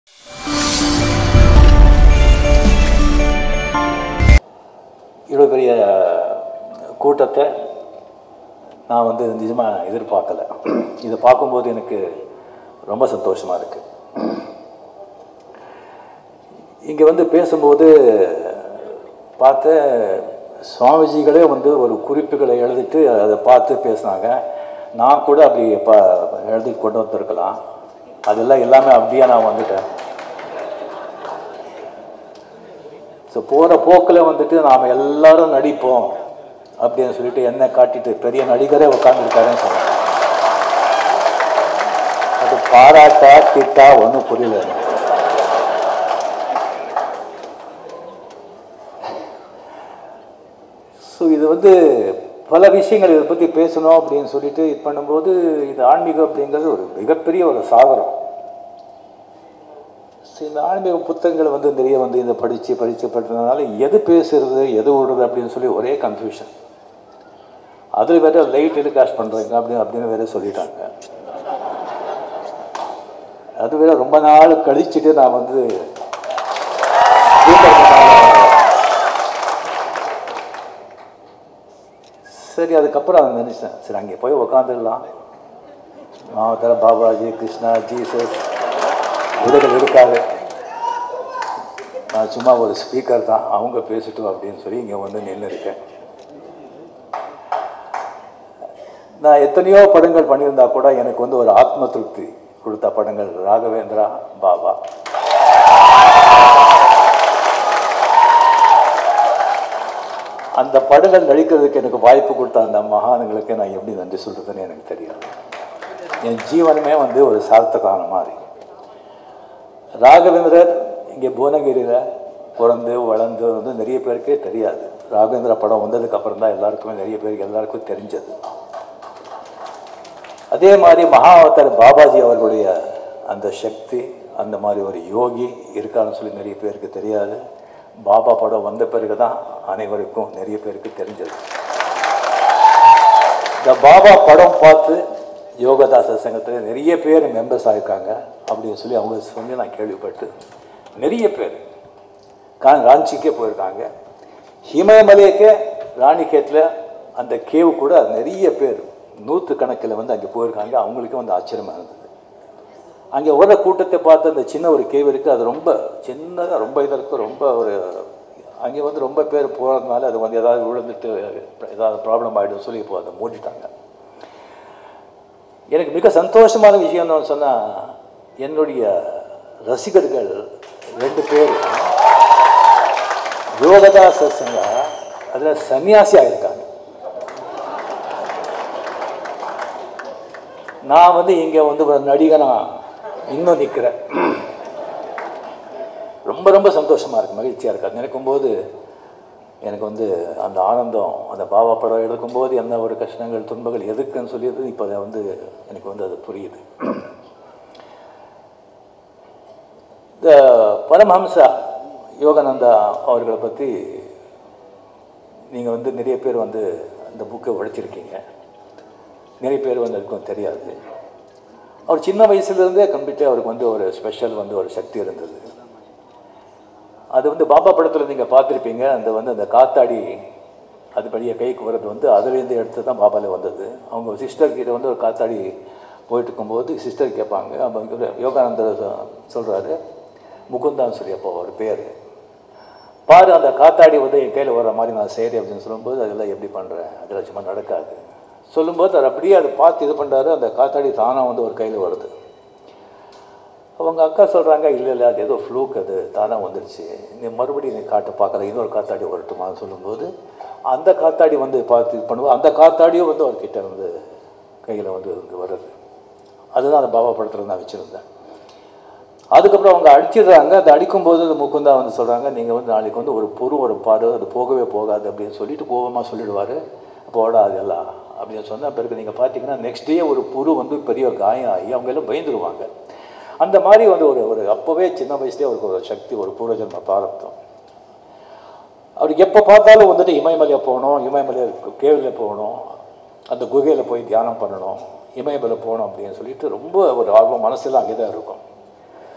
இவ்வளோ பெரிய கூட்டத்தை நான் வந்து நிஜமாக எதிர்பார்க்கல இதை பார்க்கும்போது எனக்கு ரொம்ப சந்தோஷமாக இருக்குது இங்கே வந்து பேசும்போது பார்த்த சுவாமிஜிகளே வந்து ஒரு குறிப்புகளை எழுதிட்டு அதை பார்த்து பேசுனாங்க நான் கூட அப்படி ப எழுதி கொண்டு வந்திருக்கலாம் அதெல்லாம் எல்லாமே அப்படியே நான் வந்துட்டேன் ஸோ போகிற போக்கில் வந்துட்டு நாம் எல்லாரும் நடிப்போம் அப்படின்னு சொல்லிட்டு என்ன காட்டிட்டு பெரிய நடிகரே உட்காந்துருக்காருன்னு சொன்னாங்க அது பாராட்டா திட்டா ஒன்றும் புரியல எனக்கு ஸோ இது வந்து பல விஷயங்கள் இதை பற்றி பேசணும் அப்படின்னு சொல்லிட்டு இது பண்ணும்போது இது ஆன்மீகம் அப்படிங்கிறது ஒரு மிகப்பெரிய ஒரு சாகரம் ஸோ இந்த ஆன்மீக புத்தகங்களை வந்து நிறைய வந்து இதை படித்து படித்து படித்ததுனால எது பேசுறது எது விடுறது அப்படின்னு சொல்லி ஒரே கன்ஃபியூஷன் அதில் வேற லைட் டெலிகாஸ்ட் பண்ணுறீங்க அப்படின்னு அப்படின்னு வேற சொல்லிட்டாங்க அது வேற ரொம்ப நாள் கழிச்சுட்டு நான் வந்து speaker முன்னால சரி அதுக்கப்புறம் அதை நினச்சேன் சரி அங்கே போய் உக்காந்துடலாம் மாவட்டத்தில் பாபாஜி கிருஷ்ணா ஜீசஸ் விடுதல் இருக்காது நான் சும்மா ஒரு ஸ்பீக்கர் தான் அவங்க பேசிட்டோம் அப்படின்னு சொல்லி இங்கே வந்து நின்று இருக்கேன் நான் எத்தனையோ படங்கள் பண்ணியிருந்தா கூட எனக்கு வந்து ஒரு ஆத்ம திருப்தி கொடுத்த படங்கள் ராகவேந்திரா பாபா அந்த படங்கள் நடிக்கிறதுக்கு எனக்கு வாய்ப்பு கொடுத்த அந்த மகான்களுக்கு நான் எப்படி நன்றி சொல்கிறதுன்னு எனக்கு தெரியாது என் ஜீவனமே வந்து ஒரு சார்த்தகான மாதிரி ராகவேந்திரர் இங்கே புவனகிரியில் பிறந்து வளர்ந்து வந்து நிறைய பேருக்கே தெரியாது ராகவேந்திர படம் வந்ததுக்கு அப்புறம் தான் எல்லாருக்குமே நிறைய பேருக்கு எல்லாருக்கும் தெரிஞ்சது அதே மாதிரி மகாவதார் பாபாஜி அவர்களுடைய அந்த சக்தி அந்த மாதிரி ஒரு யோகி இருக்கான்னு சொல்லி நிறைய பேருக்கு தெரியாது பாபா படம் வந்த பிறகு தான் அனைவருக்கும் நிறைய பேருக்கு தெரிஞ்சது இந்த பாபா படம் பார்த்து யோகதாச சங்கத்தில் நிறைய பேர் மெம்பர்ஸ் ஆகிருக்காங்க அப்படின்னு சொல்லி அவங்க சொல்லி நான் கேள்விப்பட்டு நிறைய பேர் கா ராஞ்சிக்கே போயிருக்காங்க ஹிமயமலைக்கே ராணிகேட்டில் அந்த கேவ் கூட நிறைய பேர் நூற்று கணக்கில் வந்து அங்கே போயிருக்காங்க அவங்களுக்கும் வந்து ஆச்சரியமாக இருந்தது அங்கே வர கூட்டத்தை பார்த்து அந்த சின்ன ஒரு கேவ் இருக்குது அது ரொம்ப சின்னதாக ரொம்ப இதாக இருக்கும் ரொம்ப ஒரு அங்கே வந்து ரொம்ப பேர் போகிறதுனால அது வந்து ஏதாவது விழுந்துட்டு ஏதாவது ப்ராப்ளம் ஆகிடும் சொல்லி இப்போ அதை மூடிட்டாங்க எனக்கு மிக சந்தோஷமான விஷயம் என்னன்னு சொன்னால் என்னுடைய ரசிகர்கள் ரெண்டு பேர் யோகதாச சங்க அதில் சன்னியாசி ஆகியிருக்காங்க நான் வந்து இங்கே வந்து ஒரு நடிகனா இன்னும் நிற்கிறேன் ரொம்ப ரொம்ப சந்தோஷமாக இருக்குது மகிழ்ச்சியாக இருக்குது அது நினைக்கும்போது எனக்கு வந்து அந்த ஆனந்தம் அந்த பாபா படம் எடுக்கும்போது என்ன ஒரு கஷ்டங்கள் துன்பங்கள் எதுக்குன்னு சொல்லியது இப்போ அதை வந்து எனக்கு வந்து அது புரியுது இந்த பரமஹம்சா யோகானந்தா அவர்களை பற்றி நீங்கள் வந்து நிறைய பேர் வந்து அந்த புக்கை உடைச்சிருக்கீங்க நிறைய பேர் வந்து அதுக்கும் தெரியாது அவர் சின்ன வயசுலேருந்தே கம்ப்ளீட்டாக அவருக்கு வந்து ஒரு ஸ்பெஷல் வந்து ஒரு சக்தி இருந்தது அது வந்து பாபா படத்தில் நீங்கள் பார்த்துருப்பீங்க அந்த வந்து அந்த காத்தாடி அது படிய கைக்கு வர்றது வந்து அதுலேருந்து எடுத்து தான் பாபாவில் வந்தது அவங்க சிஸ்டர் கிட்ட வந்து ஒரு காத்தாடி போயிட்டு இருக்கும்போது சிஸ்டர் கேட்பாங்க அவங்க யோகானந்தர் சொல்கிறாரு முகுந்தான்னு சொல்லி அப்போ ஒரு பேர் பாரு அந்த காத்தாடி வந்து என் கையில் வர்ற மாதிரி நான் செய்கிறேன் அப்படின்னு சொல்லும்போது அதெல்லாம் எப்படி பண்ணுறேன் அதெல்லாம் சும்மா நடக்காது சொல்லும்போது அவர் அப்படியே அதை பார்த்து இது பண்ணுறாரு அந்த காத்தாடி தானாக வந்து ஒரு கையில் வருது அவங்க அக்கா சொல்கிறாங்க இல்லை இல்லை அது ஏதோ ஃப்ளூக் அது தானாக வந்துடுச்சு நீ மறுபடியும் நீ காட்டு பார்க்கல இன்னொரு காத்தாடி வரட்டுமான்னு சொல்லும்போது அந்த காத்தாடி வந்து பார்த்து இது பண்ணுவோம் அந்த காத்தாடியும் வந்து அவர்கிட்ட வந்து கையில் வந்து வந்து வருது அதுதான் அந்த பாபா படத்தில் நான் வச்சுருந்தேன் அதுக்கப்புறம் அவங்க அடிச்சிடுறாங்க அதை அடிக்கும்போது அந்த முக்குந்தா வந்து சொல்கிறாங்க நீங்கள் வந்து நாளைக்கு வந்து ஒரு பொறு ஒரு பாரு அது போகவே போகாது அப்படின்னு சொல்லிட்டு கோபமாக சொல்லிடுவார் போடா அதெல்லாம் அப்படின்னு சொன்னால் பிறகு நீங்கள் பார்த்தீங்கன்னா நெக்ஸ்ட் டே ஒரு புரு வந்து பெரிய காயம் ஆகி அவங்க எல்லாம் பயந்துருவாங்க அந்த மாதிரி வந்து ஒரு ஒரு அப்போவே சின்ன வயசுலேயே அவருக்கு ஒரு சக்தி ஒரு பூர்வஜன்ம பிராரப்தம் அவருக்கு எப்போ பார்த்தாலும் வந்துட்டு இமயமலையை போகணும் இமயமலை கேவில் போகணும் அந்த குகையில் போய் தியானம் பண்ணணும் இமயமலை போகணும் அப்படின்னு சொல்லிட்டு ரொம்ப ஒரு ஆர்வம் மனசெல்லாம் அங்கே தான் இருக்கும்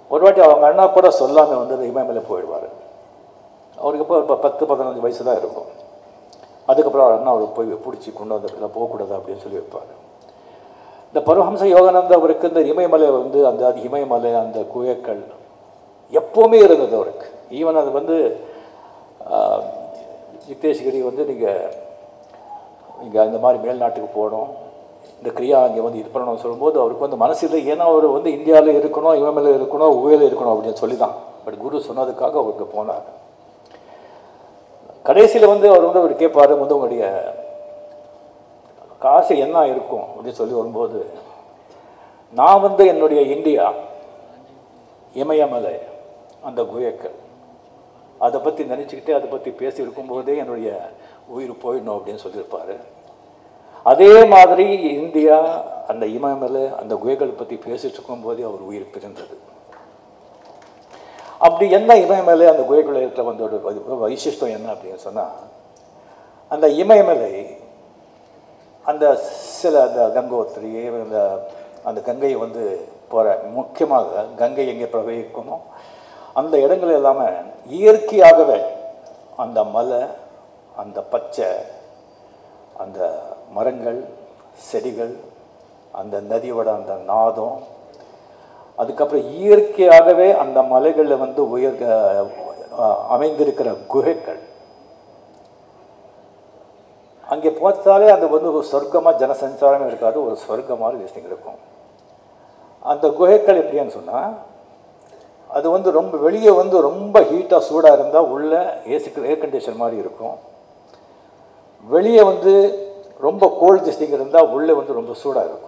ஒரு வாட்டி அவங்க அண்ணா கூட சொல்லாமல் வந்து அந்த இமயமலை போயிடுவார் அவருக்கு இப்போ இப்போ பத்து பதினஞ்சு வயசு தான் இருக்கும் அதுக்கப்புறம் அவர் அண்ணா அவருக்கு போய் பிடிச்சி கொண்டு வந்து இல்லை போகக்கூடாது அப்படின்னு சொல்லி வைப்பார் இந்த பரமஹம்ச யோகானந்த அவருக்கு இந்த இமயமலை வந்து அந்த அது இமயமலை அந்த குயக்கள் எப்போவுமே இருந்தது அவருக்கு ஈவன் அது வந்து ஆஹ், நித்தேஷ்கிரி வந்து நீங்கள் இங்கே அந்த மாதிரி மேல்நாட்டுக்கு போகணும் இந்த கிரியா அங்கே வந்து இது பண்ணணும்னு சொல்லும்போது அவருக்கு வந்து மனசு இல்லை ஏன்னா அவர் வந்து இந்தியாவில் இருக்கணும் இமயமலை இருக்கணும் உயல இருக்கணும் அப்படின்னு சொல்லி தான் பட் குரு சொன்னதுக்காக அவருக்கு போனார் கடைசியில் வந்து அவர் வந்து அவர் கேட்பாரு வந்து உங்களுடைய காசு என்ன இருக்கும் அப்படின்னு சொல்லி வரும்போது நான் வந்து என்னுடைய இந்தியா இமயமலை அந்த குயக்கள் அதை பற்றி நினச்சிக்கிட்டு அதை பற்றி பேசி இருக்கும்போதே என்னுடைய உயிர் போயிடணும் அப்படின்னு சொல்லியிருப்பார் அதே மாதிரி இந்தியா அந்த இமயமலை அந்த குகைகள் பற்றி பேசிட்டு இருக்கும்போதே அவர் உயிர் பிரிந்தது அப்படி என்ன இமயமலை அந்த குகைக்குள்ள இருக்கிற வந்து ஒரு வை- வைசிஷ்டம் என்ன அப்படின்னு சொன்னால் அந்த இமயமலை அந்த சில அந்த கங்கோத்திரி அந்த அந்த கங்கை வந்து போகிற முக்கியமாக கங்கை எங்கே பிரவகிக்குமோ அந்த இடங்கள் எல்லாமே இயற்கையாகவே அந்த மலை அந்த பச்சை அந்த மரங்கள் செடிகள் அந்த நதியோட அந்த நாதம் அதுக்கப்புறம் இயற்கையாகவே அந்த மலைகளில் வந்து உயர் அஹ், அமைந்திருக்கிற குகைகள் அங்கே பார்த்தாலே அது வந்து ஒரு சொர்க்கமாக ஜனசஞ்சாரமே இருக்காது ஒரு சொர்க்கம் மாதிரி விஷயம் இருக்கும் அந்த குகைகள் எப்படின்னு சொன்னால் அது வந்து ரொம்ப வெளியே வந்து ரொம்ப ஹீட்டாக சூடாக இருந்தால் உள்ள ஏசி ஏர் கண்டிஷன் மாதிரி இருக்கும் வெளியே வந்து ரொம்ப கோல்டு திஸ்டிங் இருந்தால் உள்ளே வந்து ரொம்ப சூடாக இருக்கும்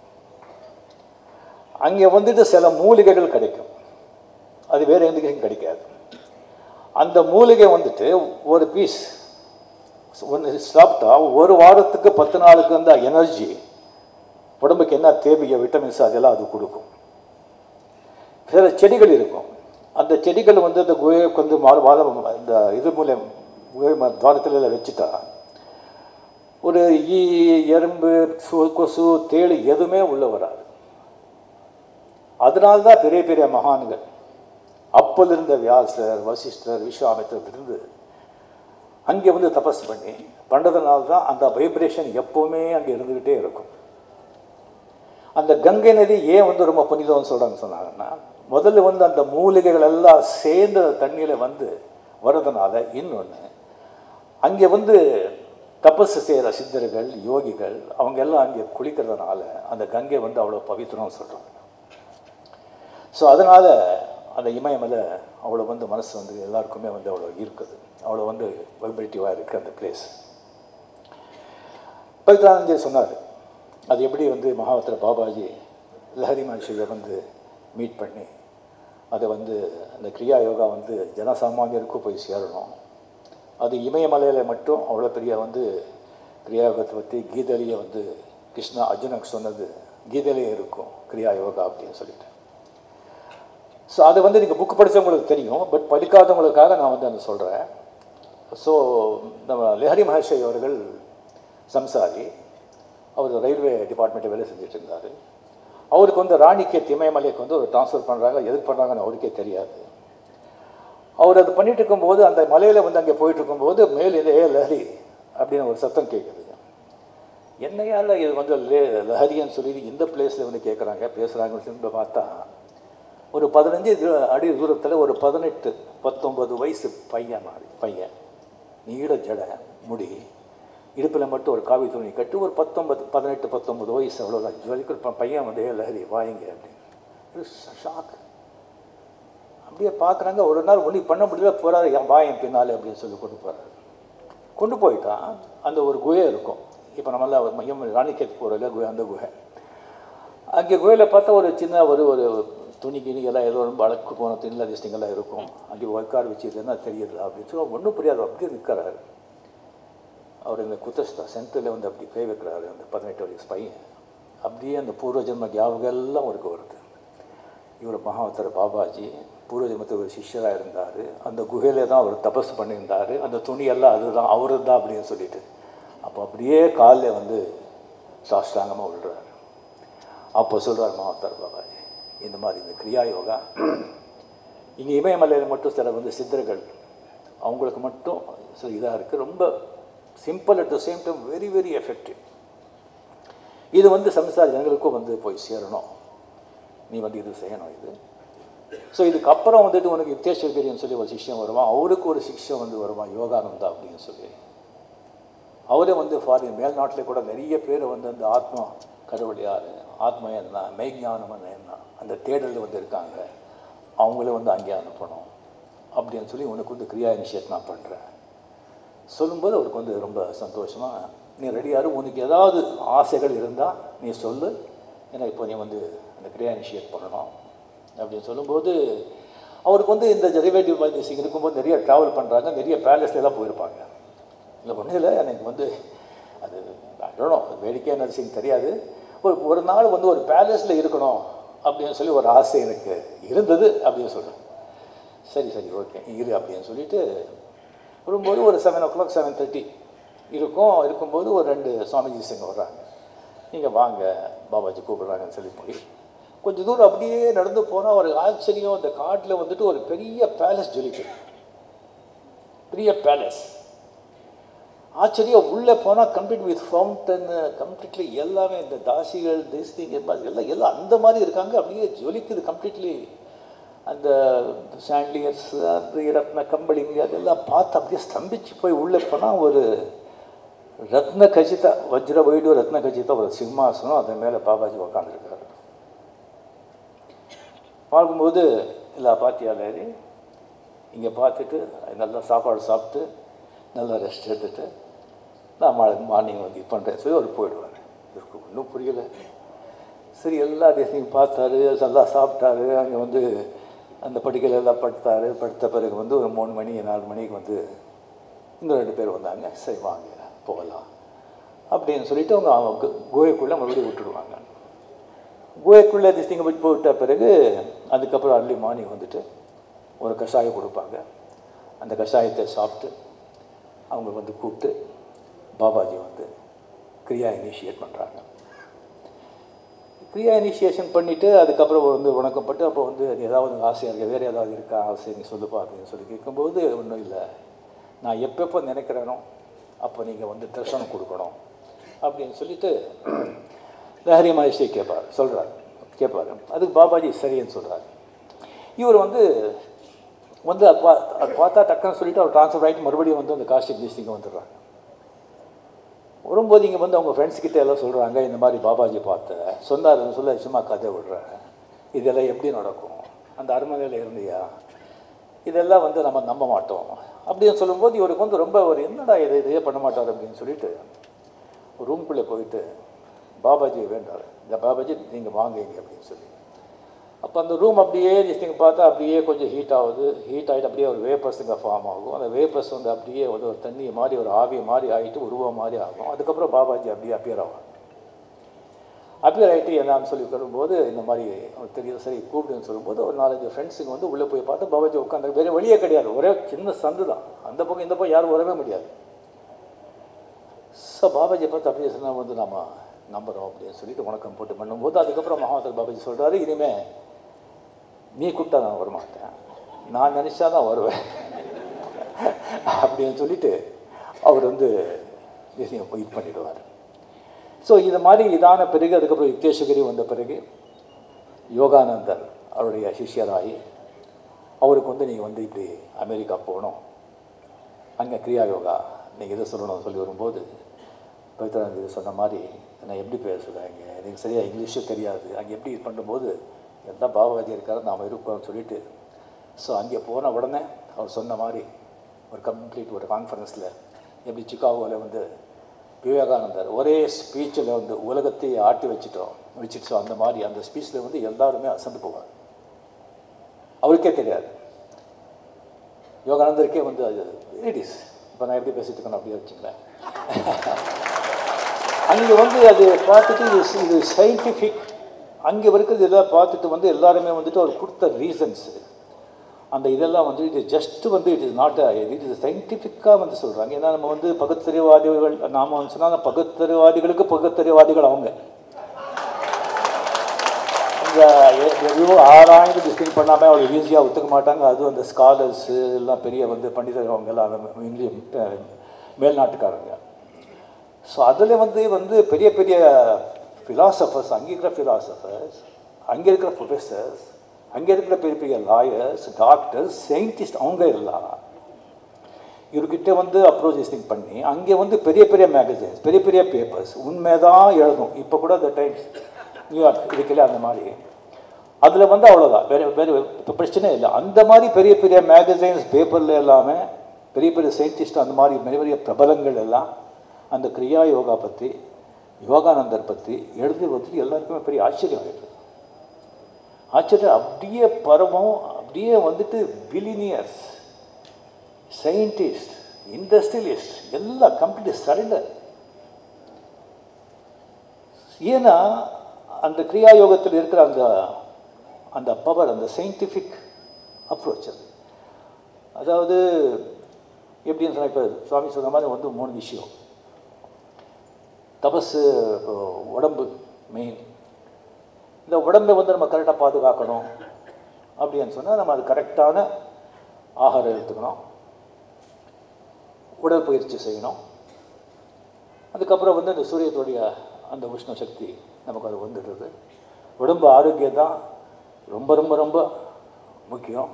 அங்கே வந்துட்டு சில மூலிகைகள் கிடைக்கும் அது வேறு எங்கேயும் கிடைக்காது அந்த மூலிகை வந்துட்டு ஒரு பீஸ் ஒன்று சாப்பிட்டா ஒரு வாரத்துக்கு பத்து நாளுக்கு அந்த எனர்ஜி உடம்புக்கு என்ன தேவையோ விட்டமின்ஸ் அதெல்லாம் அது கொடுக்கும் சில செடிகள் இருக்கும் அந்த செடிகள் வந்து அந்த குகைக்கு வந்து மா வாதம் இந்த இது மூலம் குகை ம- துவாரத்துல வச்சுட்டா ஒரு ஈ எறும்பு சு- கொசு தேளி எதுவுமே உள்ள வராது அதனால தான் பெரிய பெரிய மகான்கள் அப்போலிருந்த வியாசர் வசிஷ்டர் விஸ்வாமித்திரர் இருந்து அங்கே வந்து தபஸ் பண்ணி பண்ணுறதுனால தான் அந்த வைப்ரேஷன் எப்போவுமே அங்கே இருந்துக்கிட்டே இருக்கும் அந்த கங்கை நதி ஏன் வந்து ரொம்ப புனிதம்னு சொல்கிறாங்க சொன்னாங்கன்னா முதல்ல வந்து அந்த மூலிகைகள் எல்லாம் சேர்ந்து அந்த தண்ணியில் வந்து வர்றதுனால இன்னொன்று அங்கே வந்து தபசு செய்கிற சித்தர்கள் யோகிகள் அவங்க எல்லாம் அங்கே குளிக்கிறதுனால அந்த கங்கை வந்து அவ்வளோ பவித்திரம்னு சொல்கிறாங்க ஸோ அதனால் அந்த இமயமலை அவ்வளோ வந்து மனசு வந்து எல்லாருக்குமே வந்து அவ்வளோ இருக்குது அவ்வளோ வந்து வைப்ரேட்டிவாக இருக்குது அந்த பிளேஸ் பவித்ரானந்தே சொன்னார் அது எப்படி வந்து மகாவத்திர பாபாஜி லஹரி மகர்ஷியை வந்து மீட் பண்ணி அதை வந்து அந்த கிரியா யோகா வந்து ஜனசாமானியருக்கும் போய் சேரணும் அது இமயமலையில் மட்டும் அவ்வளோ பெரிய வந்து கிரியா யோகத்தை பற்றி கீதையிலேயே வந்து கிருஷ்ணா அர்ஜுனுக்கு சொன்னது கீதையிலேயே இருக்கும் கிரியா யோகா அப்படின்னு சொல்லிட்டு ஸோ அது வந்து நீங்கள் புக் படித்தவங்களுக்கு தெரியும் பட் படிக்காதவங்களுக்காக நான் வந்து அதை சொல்கிறேன் ஸோ நம்ம லஹரி மகர்ஷி அவர்கள் சம்சாரி அவர் ரயில்வே டிபார்ட்மெண்ட்டில் வேலை செஞ்சுட்டு இருந்தார் அவருக்கு வந்து ராணிக்கேத் இமயமலைக்கு வந்து ஒரு ட்ரான்ஸ்ஃபர் பண்ணுறாங்க எதுக்கு பண்ணுறாங்கன்னு அவருக்கே தெரியாது அவர் அது பண்ணிட்டு இருக்கும்போது அந்த மலையில் வந்து அங்கே போயிட்டு இருக்கும்போது மேல் இது ஏ லஹரி அப்படின்னு ஒரு சத்தம் கேட்குது என்னையால இது வந்து லே லஹரின்னு சொல்லி இந்த பிளேஸில் வந்து கேட்குறாங்க பேசுகிறாங்கன்னு சொல்லி பார்த்தா ஒரு பதினஞ்சு தூ- அடி தூரத்தில் ஒரு பதினெட்டு பத்தொன்பது வயசு பையன் மாதிரி பையன் நீட ஜடை முடி இடுப்பில் மட்டும் ஒரு காவி துணி கட்டி ஒரு பத்தொன்பது பதினெட்டு பத்தொன்பது வயசு அவ்வளோதான் ஜுவலிக்கு ஒரு ப- பையன் வந்து "ஏய், லஹரி வாங்க அப்படின்னு ஷாக் அப்படியே பார்க்குறாங்க ஒரு நாள் ஒன்றும் பண்ண முடியல போகிறாரு என் வா என் பின்னாலே அப்படின்னு சொல்லி கொண்டு போகிறாரு கொண்டு போயிட்டா அந்த ஒரு குகை இருக்கும் இப்போ நம்மளாம் மையம் ராணிக்கேத் போகிறல குகை அந்த குகை அங்கே குகையில் பார்த்தா ஒரு சின்ன ஒரு ஒரு துணி கிணி எல்லாம் ஏதோ ரொம்ப அழகு போன தின்ல திஸ்டிங்கெல்லாம் இருக்கும் அங்கே உட்கார வச்சு என்ன தெரியுது அப்படின்னு சொல்லி ஒன்றும் புரியாது அப்படியே நிற்கிறாரு அவர் இந்த குத்தஸ்தா சென்டரில் வந்து அப்படி கை வைக்கிறாரு அந்த பதினெட்டு வயசு பையன் அப்படியே அந்த பூர்வ ஜென்ம ஞாபகம் எல்லாம் அவருக்கு வருது இவர் மகாவத்தர் பாபாஜி பூர்வ ஜென்மத்தில் ஒரு சிஷ்யராக இருந்தார் அந்த குகையில தான் அவர் தபஸ் பண்ணியிருந்தார் அந்த துணியெல்லாம் அதுதான் அவரு தான் அப்படின்னு சொல்லிட்டு அப்போ அப்படியே காலில் வந்து சாஷ்டாங்கமாக விழுறாரு அப்போ சொல்கிறார் மகாவத்தர் பாபாஜி இந்த மாதிரி இந்த கிரியா யோகா இங்கே இமயமலையில் மட்டும் சில வந்து சித்தர்கள் அவங்களுக்கு மட்டும் சில இதாக இருக்குது ரொம்ப simple at the same time very very effective இது வந்து சம்சார ஜனங்களுக்கும் வந்து போய் சேரணும் நீ வந்து இது செய்யணும் இது ஸோ இதுக்கப்புறம் வந்துட்டு உனக்கு யுக்தேஸ்வரின்னு சொல்லி ஒரு சிஷ்யம் வருவான் அவருக்கு ஒரு சிஷ்யம் வந்து வருவான் யோகானந்தா அப்படின்னு சொல்லி அவரே வந்து ஃபாரின் மேல்நாட்டில் கூட நிறைய பேர் வந்து அந்த ஆத்மா கடவுள் யார் ஆத்மா என்ன மெய்ஞானம் என்ன அந்த தேடலில் வந்து இருக்காங்க அவங்கள வந்து அங்கே அனுப்பணும் அப்படின்னு சொல்லி உனக்கு வந்து கிரியா இனிஷியேட் நான் பண்ணுறேன் சொல்லும்போது அவருக்கு வந்து ரொம்ப சந்தோஷமாக நீ ரெடியாரு உனக்கு ஏதாவது ஆசைகள் இருந்தால் நீ சொல்லு ஏன்னா இப்போ நீ வந்து அந்த கிரியா இனிஷியேட் பண்ணணும் அப்படின்னு சொல்லும்போது அவருக்கு வந்து இந்த டெரிவேட்டிவ் பைசிங் இருக்கும்போது நிறைய ட்ராவல் பண்ணுறாங்க நிறைய பேலஸ்ல எல்லாம் போயிருப்பாங்க இல்லை ஒன்றும் இல்லை எனக்கு வந்து அது அடணும் வேடிக்கையான நர்சிங் தெரியாது ஒரு ஒரு நாள் வந்து ஒரு பேலஸில் இருக்கணும் அப்படின்னு சொல்லி ஒரு ஆசை எனக்கு இருந்தது அப்படின்னு சொல்கிறேன் சரி சரி ஓகே இரு அப்படின்னு சொல்லிட்டு வரும்போது ஒரு seven o'clock seven thirty இருக்கும் இருக்கும்போது ஒரு ரெண்டு சுவாமிஜிஸ் இங்கே வர்றாங்க நீங்கள் வாங்க பாபாஜி கூப்பிடுறாங்கன்னு சொல்லி போய் கொஞ்சம் தூரம் அப்படியே நடந்து போனால் ஒரு ஆச்சரியம் அந்த காட்டில் வந்துட்டு ஒரு பெரிய பேலஸ் ஜொலிக்குது பெரிய பேலஸ் ஆச்சரியம் உள்ளே போனால் கம்ப்ளீட் வித் ஃபவுண்டன் கம்ப்ளீட்லி எல்லாமே இந்த தாசிகள் தேசிங் எல்லாம் எல்லாம் அந்த மாதிரி இருக்காங்க அப்படியே ஜொலிக்குது கம்ப்ளீட்லி அந்த சாண்டியர்ஸ் அந்த ரத்ன கம்பளிங்க அதெல்லாம் பார்த்து அப்படியே ஸ்தம்பிச்சு போய் உள்ளே போனால் ஒரு ரத்ன கஜிதா வஜ்ர வைடு ரத்ன கஜிதா ஒரு சிம்மாசனம் அதன் மேலே பாபாஜி உக்காந்துருக்காரு பார்க்கும்போது எல்லா பார்ட்டியால் ஏறி இங்கே பார்த்துட்டு நல்லா சாப்பாடு சாப்பிட்டு நல்லா ரெஸ்ட் எடுத்துட்டு நான் மார்னிங் வந்து இது பண்ணுறேன் சொல்லி அவர் போயிடுவார் இவருக்கு ஒன்றும் புரியல சரி எல்லா தேசத்தையும் பார்த்தாரு நல்லா சாப்பிட்டாரு அங்கே வந்து அந்த படுக்கையில் எல்லாம் படுத்தாரு படுத்த பிறகு வந்து ஒரு மூணு மணி நாலு மணிக்கு வந்து இன்னும் ரெண்டு பேர் வந்தாங்க சரி வாங்க போகலாம் அப்படின்னு சொல்லிட்டு அவங்க அவங்க கோயக்குள்ளே மறுபடியும் விட்டுடுவாங்க கோயக்குள்ளே திஸ்திங்க போய் போயிட்ட பிறகு அதுக்கப்புறம் அர்லி மார்னிங் வந்துட்டு ஒரு கஷாயம் கொடுப்பாங்க அந்த கஷாயத்தை சாப்பிட்டு அவங்க வந்து கூப்பிட்டு பாபாஜி வந்து கிரியா இனிஷியேட் பண்ணுறாங்க கிரியா இனிஷியேஷன் பண்ணிவிட்டு அதுக்கப்புறம் வந்து வணக்கப்பட்டு அப்போ வந்து அது ஏதாவது ஆசையாக இருக்குது வேறு ஏதாவது இருக்கா ஆசை நீ சொல்லுப்பா அப்படின்னு சொல்லி கேட்கும்போது ஒன்றும் இல்லை நான் எப்பப்போ நினைக்கிறேனோ அப்போ நீங்கள் வந்து தரிசனம் கொடுக்கணும் அப்படின்னு சொல்லிட்டு லஹரி மகேஷை கேட்பார் சொல்கிறார் கேட்பார் அதுக்கு பாபாஜி சரின்னு சொல்கிறார் இவர் வந்து வந்து அது பா அது பார்த்தா டக்குன்னு சொல்லிட்டு அவர் ட்ரான்ஸ்ஃபர் ஆகிட்டு மறுபடியும் வந்து அந்த காஷ்டிக் டிஸ்ட்ரிக்ட் வந்துடுறாங்க வரும்போது இங்கே வந்து அவங்க ஃப்ரெண்ட்ஸ் கிட்ட எல்லாம் சொல்கிறாங்க இந்த மாதிரி பாபாஜி பார்த்தேன் சொன்னாருன்னு சொல்ல சும்மா கதை விடுறேன் இதெல்லாம் எப்படி நடக்கும் அந்த அரண்மனையில் இருந்தியா இதெல்லாம் வந்து நம்ம நம்ப மாட்டோம் அப்படின்னு சொல்லும்போது இவருக்கு வந்து ரொம்ப ஒரு என்னடா இது இதையே பண்ண மாட்டார் அப்படின்னு சொல்லிட்டு ஒரு ரூம்குள்ளே போயிட்டு பாபாஜி வேண்டார் இந்த பாபாஜி நீங்கள் வாங்க இங்கே அப்படின்னு சொல்லி அப்போ அந்த ரூம் அப்படியே நீங்கள் பார்த்தா அப்படியே கொஞ்சம் ஹீட் ஆகுது ஹீட் ஆகிட்டு அப்படியே ஒரு வேப்பர்ஸுங்க ஃபார்ம் ஆகும் அந்த வேப்பர்ஸ் வந்து அப்படியே வந்து ஒரு தண்ணி மாதிரி ஒரு ஆவி மாதிரி ஆகிட்டு உருவம் மாதிரி ஆகும் அதுக்கப்புறம் பாபாஜி அப்படியே அப்பியர் ஆகும் அப்பியர் ஆகிட்டு என்னான்னு சொல்லி வரும்போது இந்த மாதிரி அவருக்கு தெரியுது சரி கூப்பிடுன்னு சொல்லும்போது ஒரு நாலஞ்சு ஃப்ரெண்ட்ஸுங்க வந்து உள்ளே போய் பார்த்து பாபாஜி உட்காந்து வேறு வழியே கிடையாது ஒரே சின்ன சந்து தான் அந்த பக்கம் இந்த பக்கம் யாரும் வரவே முடியாது ஸோ பாபாஜி பார்த்து அப்படியே சொன்னால் வந்து நம்ம நம்புகிறோம் அப்படின்னு சொல்லிட்டு வணக்கம் போட்டு பண்ணும்போது அதுக்கப்புறம் மகாதர் பாபாஜி சொல்கிறாரு இனிமேல் நீ கூப்பிட்டா நான் வரமாட்டேன் நான் நினச்சா தான் வருவேன் அப்படின்னு சொல்லிட்டு அவர் வந்து இது பண்ணிடுவார் ஸோ இது மாதிரி இதான பிறகு அதுக்கப்புறம் யுக்தேஸ்வரி வந்த பிறகு யோகானந்தர் அவருடைய சிஷ்யராகி அவருக்கு வந்து நீங்கள் வந்து இப்படி அமெரிக்கா போகணும் அங்கே கிரியா யோகா நீங்கள் எதை சொல்லணும்னு சொல்லி வரும்போது பவித்ரானந்த் இது சொன்ன மாதிரி நான் எப்படி பேசுவேன் இங்கே எனக்கு சரியாக இங்கிலீஷும் தெரியாது அங்கே எப்படி இது பண்ணும்போது எல்லாம் பாபாஜி இருக்காரு நாம் இருக்கோம்னு சொல்லிட்டு ஸோ அங்கே போன உடனே அவர் சொன்ன மாதிரி ஒரு கம்ப்ளீட் ஒரு கான்ஃபரன்ஸில் எப்படி சிக்காகோவில் வந்து விவேகானந்தர் ஒரே ஸ்பீச்சில் வந்து உலகத்தையே ஆட்டி வச்சுட்டோம் வச்சுட்டு அந்த மாதிரி அந்த ஸ்பீச்சில் வந்து எல்லாருமே அசந்து போவார் அவருக்கே தெரியாது யோகானந்தருக்கே வந்து அது லேடிஸ் இப்போ நான் எப்படி பேசிட்டு இருக்கேன் அப்படியே வச்சுங்களேன் அங்கே வந்து அது பார்த்துட்டு இது இது சயின்டிஃபிக் அங்கே இருக்கிறது இதெல்லாம் பார்த்துட்டு வந்து எல்லாருமே வந்துட்டு அவர் கொடுத்த ரீசன்ஸு அந்த இதெல்லாம் வந்து இது ஜஸ்ட் வந்து it is not it is சயின்டிஃபிக்காக வந்து சொல்கிறாங்க ஏன்னா நம்ம வந்து பகுத்தறிவாதிகள் நாம் வந்து சொன்னால் பகுத்தறிவாதிகளுக்கு பகுத்தறிவாதிகள் அவங்க அந்த அந்த எ- எதையோ ஆராய்ந்து டிஸ்டிங் பண்ணாமல் அவங்க ஈஸியாக ஒத்துக்க மாட்டாங்க அதுவும் அந்த ஸ்காலர்ஸு எல்லாம் பெரிய வந்து பண்டிதர் அவங்க எல்லாம் இங்கிலீஷ் மேல்நாட்டுக்காரங்க ஸோ அதில் வந்து வந்து பெரிய பெரிய ஃபிலாசபர்ஸ் அங்கே இருக்கிற ஃபிலாசபர்ஸ் அங்கே இருக்கிற ப்ரொஃபஸர்ஸ் அங்கே இருக்கிற பெரிய பெரிய லாயர்ஸ் டாக்டர்ஸ் சயின்டிஸ்ட் அவங்க எல்லாம் இவர்கிட்ட வந்து அப்ரோச் லிஸ்டிங் பண்ணி அங்கே வந்து பெரிய பெரிய மேகசின்ஸ் பெரிய பெரிய பேப்பர்ஸ் உண்மைதான் எழுதும் இப்போ கூட த டைம்ஸ் நியூயார்க் இருக்குல்ல அந்த மாதிரி அதில் வந்து அவ்வளோதான் வேறு வேறு இப்போ பிரச்சனை இல்லை அந்த மாதிரி பெரிய பெரிய மேகசைன்ஸ் பேப்பரில் எல்லாமே பெரிய பெரிய சயின்டிஸ்ட் அந்த மாதிரி பெரிய பெரிய பிரபலங்கள் எல்லாம் அந்த கிரியா யோகா பற்றி யோகானந்தர் பற்றி எழுதி வச்சு எல்லாருக்குமே பெரிய ஆச்சரியம் ஆயிடுது ஆச்சரியம் அப்படியே பரவும் அப்படியே வந்துட்டு பிலினியர்ஸ் சயின்டிஸ்ட் இண்டஸ்ட்ரியலிஸ்ட் எல்லாம் கம்ப்ளீட் சரண்டர் ஏன்னா அந்த கிரியா யோகத்தில் இருக்கிற அந்த அந்த பவர் அந்த சயின்டிஃபிக் அப்ரோச் அது அதாவது எப்படின்னு சொன்னால் இப்போ சுவாமி சொன்ன மாதிரி வந்து மூணு விஷயம் தபஸு இப்போ உடம்பு மெயின் இந்த உடம்பை வந்து நம்ம கரெக்டாக பாதுகாக்கணும் அப்படின்னு சொன்னால் நம்ம அது கரெக்டான ஆகாரம் எடுத்துக்கணும் உடற்பயிற்சி செய்யணும் அதுக்கப்புறம் வந்து இந்த சூரியத்துடைய அந்த உஷ்ண சக்தி நமக்கு அது வந்துடுறது உடம்பு ஆரோக்கியம் தான் ரொம்ப ரொம்ப ரொம்ப முக்கியம்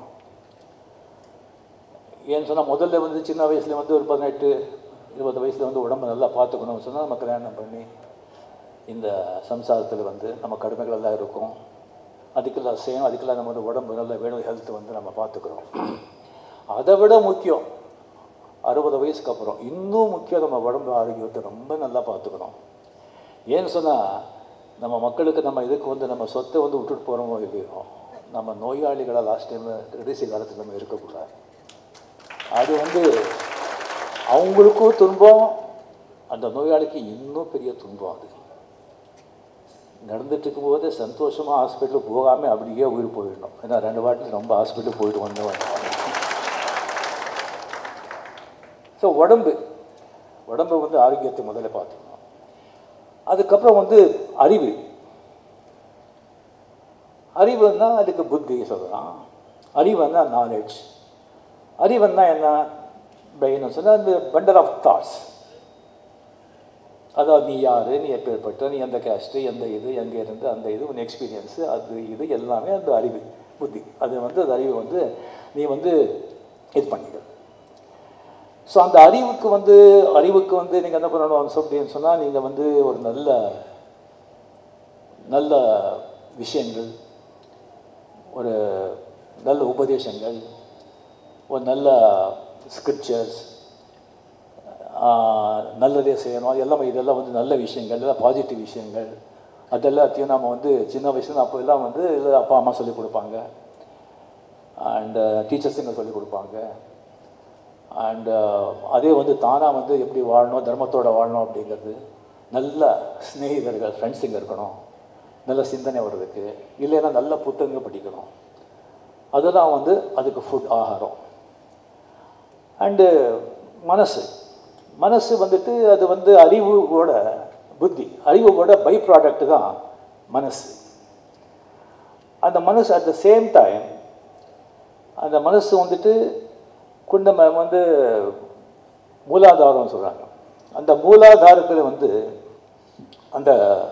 ஏன்னு சொன்னால் முதல்ல வந்து சின்ன வயசில் வந்து ஒரு பதினெட்டு இருபது வயசில் வந்து உடம்பை நல்லா பார்த்துக்கணும்னு சொன்னால் நம்ம கல்யாணம் பண்ணி இந்த சம்சாரத்தில் வந்து நம்ம கடமைகள் எல்லாம் இருக்கும் அதுக்கெல்லாம் செய்யணும் அதுக்கெல்லாம் நம்ம வந்து உடம்பு நல்லா வேணும் ஹெல்த் வந்து நம்ம பார்த்துக்கிறோம் அதை விட முக்கியம் அறுபது வயசுக்கு அப்புறம் இன்னும் முக்கியம் நம்ம உடம்பு ஆரோக்கியத்தை ரொம்ப நல்லா பார்த்துக்கணும் ஏன்னு சொன்னால் நம்ம மக்களுக்கு நம்ம இதுக்கு வந்து நம்ம சொத்தை வந்து விட்டுட்டு போகிறோமோ இல்லையோ நம்ம நோயாளிகளாக லாஸ்ட் டைம் கடைசி காலத்தில் நம்ம இருக்கக்கூடாது அது வந்து அவங்களுக்கும் துன்பம் அந்த நோயாளிக்கு இன்னும் பெரிய துன்பம் அது நடந்துட்டு இருக்கும்போது சந்தோஷமாக ஹாஸ்பிட்டலுக்கு போகாமல் அப்படியே உயிர் போயிடணும் ஏன்னா ரெண்டு வாட்டில் ரொம்ப ஹாஸ்பிட்டலுக்கு போயிட்டு வந்தவன் ஸோ உடம்பு உடம்பு வந்து ஆரோக்கியத்தை முதல்ல பார்த்துக்கணும் அதுக்கப்புறம் வந்து அறிவு அறிவுன்னா அதுக்கு புத்தி சொல்லலாம் அறிவுன்னா நாலேஜ் அறிவுன்னா என்ன பிரெயின் சொன்னால் அந்த பண்டல் ஆஃப் தாட்ஸ் அதாவது நீ யார் நீ எப்பேற்பட்ட நீ எந்த கேஸ்ட்டு எந்த இது எங்கே இருந்து அந்த இது உன் எக்ஸ்பீரியன்ஸு அது இது எல்லாமே அந்த அறிவு புத்தி அது வந்து அந்த அறிவு வந்து நீ வந்து இது பண்ணிக்க ஸோ அந்த அறிவுக்கு வந்து அறிவுக்கு வந்து நீங்கள் என்ன பண்ணணும் அப்படின்னு சொன்னால் நீங்கள் வந்து ஒரு நல்ல நல்ல விஷயங்கள் ஒரு நல்ல உபதேசங்கள் ஒரு நல்ல ஸ்கிரிப்சர்ஸ் நல்லதே செய்யணும் அது எல்லாமே இதெல்லாம் வந்து நல்ல விஷயங்கள் எல்லாம் பாசிட்டிவ் விஷயங்கள் அதெல்லாத்தையும் நம்ம வந்து சின்ன வயசுல அப்போ எல்லாம் வந்து இல்லை அப்பா அம்மா சொல்லிக் கொடுப்பாங்க அண்டு டீச்சர்ஸுங்க சொல்லிக் கொடுப்பாங்க அண்டு அதே வந்து தானாக வந்து எப்படி வாழணும் தர்மத்தோட வாழணும் அப்படிங்கிறது நல்ல ஸ்நேகிதர்கள் ஃப்ரெண்ட்ஸுங்க இருக்கணும் நல்ல சிந்தனை வர்றதுக்கு இல்லைன்னா நல்ல புத்தகங்க படிக்கணும் அதெல்லாம் வந்து அதுக்கு ஃபுட் ஆகாரம் அண்டு மனசு மனசு வந்துட்டு அது வந்து அறிவோட புத்தி அறிவோட பை ப்ராடக்ட் தான் மனசு அந்த மனசு அட் த சேம் டைம் அந்த மனசு வந்துட்டு குண்டம வந்து மூலாதாரம்னு சொல்கிறாங்க அந்த மூலாதாரத்தில் வந்து அந்த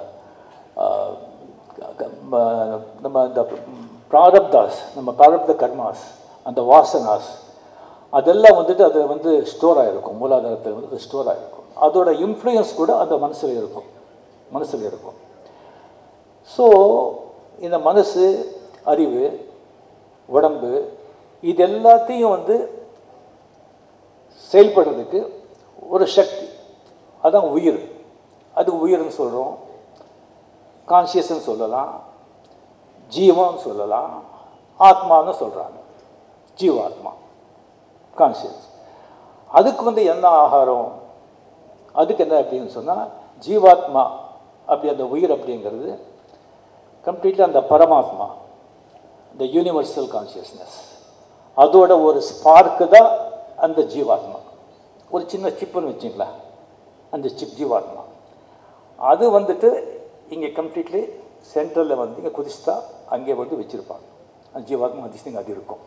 நம்ம இந்த பிராரப்தாஸ் நம்ம பிராரப்த கர்மாஸ் அந்த வாசனாஸ் அதெல்லாம் வந்துட்டு அதில் வந்து ஸ்டோர் ஆகிருக்கும் மூலாதாரத்தில் வந்து ஸ்டோர் ஆகிருக்கும் அதோட இன்ஃப்ளூயன்ஸ் கூட அந்த மனசில் இருக்கும் மனசில் இருக்கும் ஸோ இந்த மனசு அறிவு உடம்பு இது எல்லாத்தையும் வந்து செயல்படுறதுக்கு ஒரு சக்தி அதான் உயிர் அது உயிர்னு சொல்கிறோம் கான்சியஸ்ன்னு சொல்லலாம் ஜீவம்னு சொல்லலாம் ஆத்மான்னு சொல்கிறாங்க ஜீவாத்மா கான்சியஸ் அதுக்கு வந்து என்ன ஆகாரம் அதுக்கு என்ன அப்படின்னு சொன்னால் ஜீவாத்மா அப்படி அந்த உயிர் அப்படிங்கிறது கம்ப்ளீட்டாக அந்த பரமாத்மா இந்த யூனிவர்சல் கான்சியஸ்னஸ் அதோட ஒரு ஸ்பார்க்கு தான் அந்த ஜீவாத்மா ஒரு சின்ன சிப்புன்னு வச்சிங்களேன் அந்த சிப் ஜீவாத்மா அது வந்துட்டு இங்கே கம்ப்ளீட்லி சென்ட்ரலில் வந்து இங்கே குதிச்சுட்டா அங்கே வந்து வச்சுருப்பாங்க அந்த ஜீவாத்மா அதிஷ்டிங் அது இருக்கும்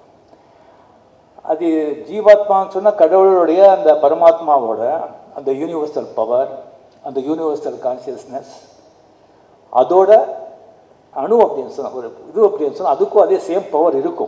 அது ஜீவாத்மான்னு சொன்னால் கடவுளுடைய அந்த பரமாத்மாவோட அந்த யூனிவர்சல் பவர் அந்த யூனிவர்சல் கான்சியஸ்னஸ் அதோட அணு அப்படின்னு சொன்னால் ஒரு இது அப்படின்னு சொன்னால் அதுக்கும் அதே சேம் பவர் இருக்கும்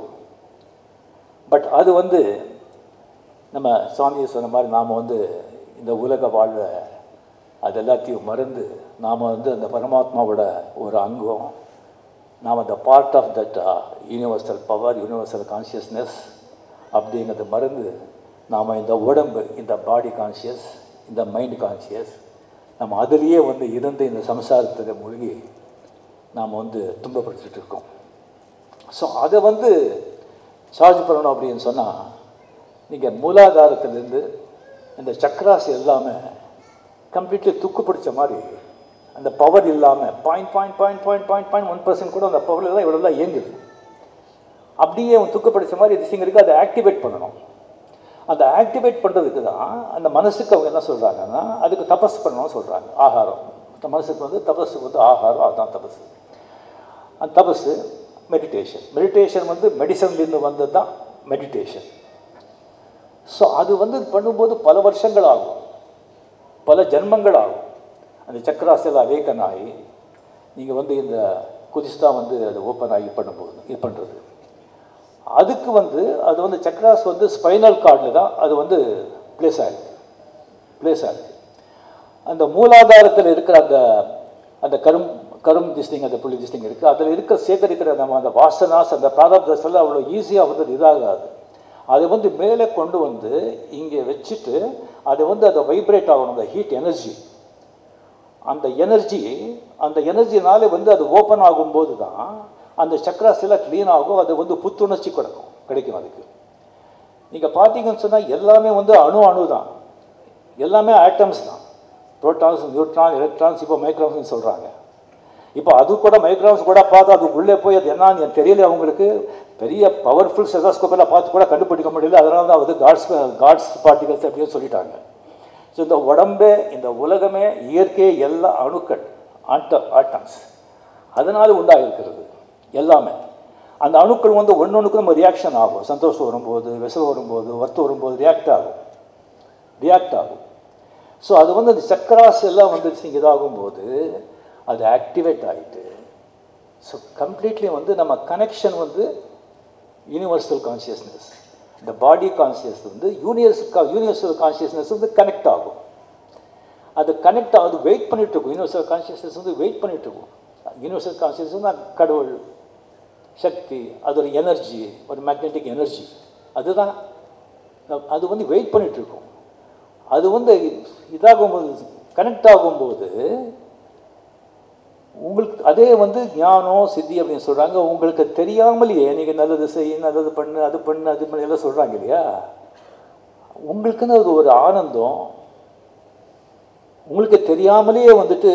பட் அது வந்து நம்ம சுவாமியை சொன்ன மாதிரி நாம் வந்து இந்த உலக வாழ்வை அது எல்லாத்தையும் மறந்து நாம் வந்து அந்த பரமாத்மாவோட ஒரு அங்கம் நாம் அந்த part of that universal power universal consciousness அப்படிங்கிறத மறந்து நாம் இந்த உடம்பு இந்த பாடி கான்ஷியஸ் இந்த மைண்ட் கான்ஷியஸ் நம்ம அதுலேயே வந்து இருந்து இந்த சம்சாரத்தில் மூழ்கி நாம் வந்து துன்பப்படுத்திட்டு இருக்கோம் ஸோ அதை வந்து சார்ஜ் பண்ணணும் அப்படின்னு சொன்னால் நீங்கள் மூலாதாரத்திலேருந்து இந்த சக்கராஸ் எல்லாமே கம்ப்ளீட்லி துக்கு பிடிச்ச மாதிரி அந்த பவர் இல்லாமல் point point point point point point one percent கூட அந்த பவரில் தான் இவ்வளோ தான் இயங்குது அப்படியே அவன் துக்கு பிடிச்ச மாதிரி திசிங் இருக்குது அதை ஆக்டிவேட் பண்ணணும் அந்த ஆக்டிவேட் பண்ணுறதுக்கு தான் அந்த மனசுக்கு அவங்க என்ன சொல்கிறாங்கன்னா அதுக்கு தபஸ் பண்ணணும்னு சொல்கிறாங்க ஆகாரம் அந்த மனசுக்கு வந்து தபஸுக்கு வந்து ஆகாரம் அதுதான் தபஸ் அந்த தபஸ் மெடிடேஷன் மெடிடேஷன் வந்து மெடிசன்லேருந்து வந்தது தான் மெடிடேஷன் ஸோ அது வந்து பண்ணும்போது பல வருஷங்கள் ஆகும் பல ஜென்மங்கள் ஆகும் அந்த சக்கராஸ் எல்லாம் அவேக்கன் ஆகி நீங்கள் வந்து இந்த குதிஸ்தா வந்து அது ஓப்பன் ஆகி பண்ணும்போது இது பண்ணுறது அதுக்கு வந்து அது வந்து சக்கராஸ் வந்து ஸ்பைனல் கார்டில் தான் அது வந்து ப்ளேஸ் ஆகிருக்கு ப்ளேஸ் ஆகிருக்கு அந்த மூலாதாரத்தில் இருக்கிற அந்த அந்த கரும் கரும் திஸ்டிங் அந்த புள்ளி திஸ்டிங் இருக்குது அதில் இருக்க சேகரிக்கிற நம்ம அந்த வாசனாஸ் அந்த பிராரப்தஸ் எல்லாம் அவ்வளோ ஈஸியாக வந்து இதாகாது அதை வந்து மேலே கொண்டு வந்து இங்கே வச்சுட்டு அதை வந்து அதை வைப்ரேட் ஆகணும் அந்த ஹீட் எனர்ஜி அந்த எனர்ஜி அந்த எனர்ஜினாலே வந்து அது ஓப்பன் ஆகும்போது தான் அந்த சக்கராஸ் எல்லாம் க்ளீன் ஆகும் அது வந்து புத்துணர்ச்சி கிடைக்கும் கிடைக்கும் அதுக்கு நீங்கள் பார்த்தீங்கன்னு சொன்னால் எல்லாமே வந்து அணு அணு தான் எல்லாமே ஆட்டம்ஸ் தான் ப்ரோட்டான்ஸ் நியூட்ரான் எலக்ட்ரான்ஸ் இப்போ மைக்ரான்ஸ்னு சொல்கிறாங்க இப்போ அது கூட மைக்ரான்ஸ் கூட பார்த்து அது உள்ளே போய் அது என்னன்னு எனக்கு தெரியல அவங்களுக்கு பெரிய பவர்ஃபுல் செசாஸ்கோப் எல்லாம் பார்த்து கூட கண்டுபிடிக்க முடியல அதனால தான் அது காட்ஸ் காட்ஸ் பார்ட்டிகல்ஸ் அப்படின்னு சொல்லிட்டாங்க ஸோ இந்த உடம்பே இந்த உலகமே இயற்கை எல்லா அணுக்கள் ஆட்ட ஆட்டம்ஸ் அதனால் உண்டாகிருக்கிறது எல்லாமே அந்த அணுக்கள் வந்து ஒன்று ஒன்றுக்கு நம்ம ரியாக்ஷன் ஆகும் சந்தோஷம் வரும்போது விசல் வரும்போது வருத்தம் வரும்போது ரியாக்ட் ஆகும் ரியாக்ட் ஆகும் ஸோ அது வந்து அந்த சக்கராஸ் எல்லாம் வந்து இதாகும்போது அது ஆக்டிவேட் ஆகிட்டு ஸோ கம்ப்ளீட்லி வந்து நம்ம கனெக்ஷன் வந்து யூனிவர்சல் கான்சியஸ்னஸ் இந்த பாடி கான்சியஸ் வந்து யூனிவர்ஸ் யூனிவர்சல் கான்சியஸ்னஸ் வந்து கனெக்ட் ஆகும் அது கனெக்ட் ஆகுது வெயிட் பண்ணிட்டு இருக்கும் யூனிவர்சல் கான்சியஸ்னஸ் வந்து வெயிட் பண்ணிட்டு இருக்கும் யூனிவர்சல் கான்சியஸ்னஸ் தான் கடவுள் சக்தி அது ஒரு எனர்ஜி ஒரு மேக்னெட்டிக் எனர்ஜி அதுதான் அது வந்து வெயிட் பண்ணிட்டு இருக்கும் அது வந்து இதாகும்போது கனெக்ட் ஆகும்போது உங்களுக்கு அதே வந்து ஞானம் சித்தி அப்படின்னு சொல்கிறாங்க உங்களுக்கு தெரியாமலேயே நீங்கள் நல்லது செய் நல்லது பண்ணு அது பண்ணு அது பண்ணு எல்லாம் சொல்கிறாங்க இல்லையா உங்களுக்குன்னு அது ஒரு ஆனந்தம் உங்களுக்கு தெரியாமலேயே வந்துட்டு